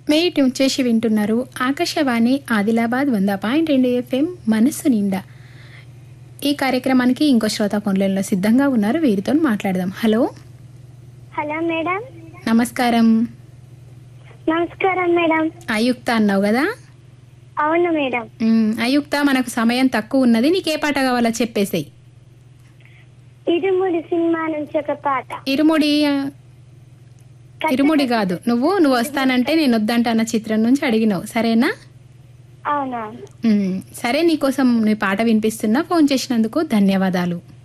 మీరు ట్యూన్ చేసి వింటున్నారు ఆకాశవాణి ఆదిలాబాద్ వంద పాయింట్ రెండు ఎఫ్ఎం మనస్సు నిండా ఈ కార్యక్రమానికి ఇంకో శ్రోత ఫోన్లలో సిద్ధంగా ఉన్నారు వీరితో మాట్లాడదాం హలో హలో మేడం నమస్కారం నమస్కారం మేడం ఆయుక్త అన్నావు కదా అవును మేడం మ్, ఆయుక్త మనకు సమయం తక్కువ ఉన్నది నీకే పాట కావాలో చెప్పేసేయ్ ఇరుముడి సినిమా నుంచి ఒక పాట ఇరుముడి ఆ, ఇరుముడి కాదు నువ్వు నువ్వు వస్తానంటే నేను వద్దంటాన్న చిత్రం నుంచి అడిగినావు సరేనా అవునా మ్, సరే నీకోసం నీ పాట వినిపిస్తున్నా ఫోన్ చేసినందుకు ధన్యవాదాలు